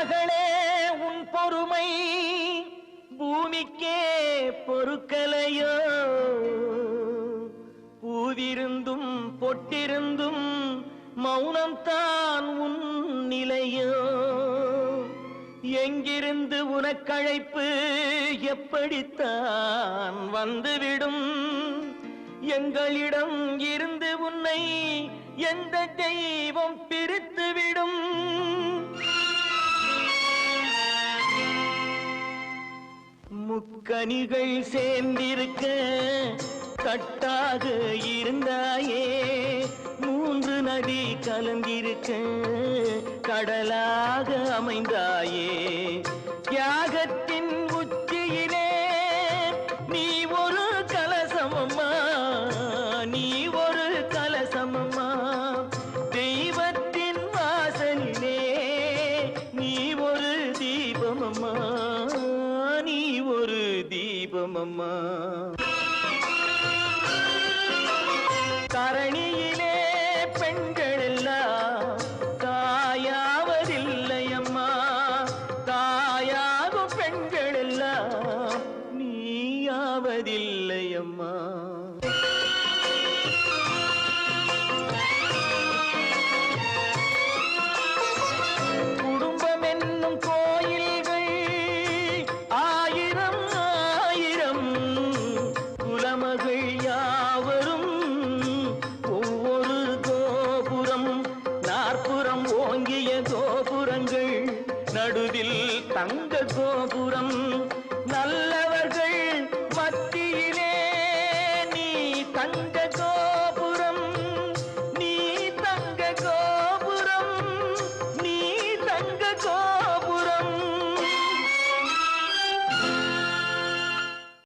மகளே உன் பொறுமை பூமிக்கே பொறுக்கலையோ பூவிருந்தும் பொட்டிருந்தும் மௌனம்தான் உன் நிலையோ எங்கிருந்து உனக்கழைப்பு எப்படித்தான் வந்துவிடும் எங்களிடம் இருந்து உன்னை எந்த தெய்வம் பிரித்துவிடும் முக்கனிகள் சேர்ந்திருக்க கட்டாக இருந்தாயே மூன்று நதி கலந்திருக்க கடலாக அமைந்தாயே தியாகத்தின் உச்சியிலே நீ ஒரு கலசமம்மா நீ ஒரு கலசமம்மா தெய்வத்தின் வாசலிலே நீ ஒரு தீபமம்மா நீ ஒரு தீபமம்மா தரணியிலே பெண்கள் எல்லாம் தாயாவதில்லை அம்மா தாயாகும் பெண்கள் எல்லாம் நீயாவதில்லை அம்மா குடும்பம் என்னும் கோயில்கள் ஆயிரம் ஆயிரம் குலமகள் யாவரும் ஒவ்வொரு கோபுரம் நாற்புறம் ஓங்கிய கோபுரங்கள் நடுவில் தங்க கோபுரம் நல்லவர்கள் மத்தியிலே நீ தங்க கோபுரம் நீ தங்க கோபுரம் நீ தங்க கோபுரம்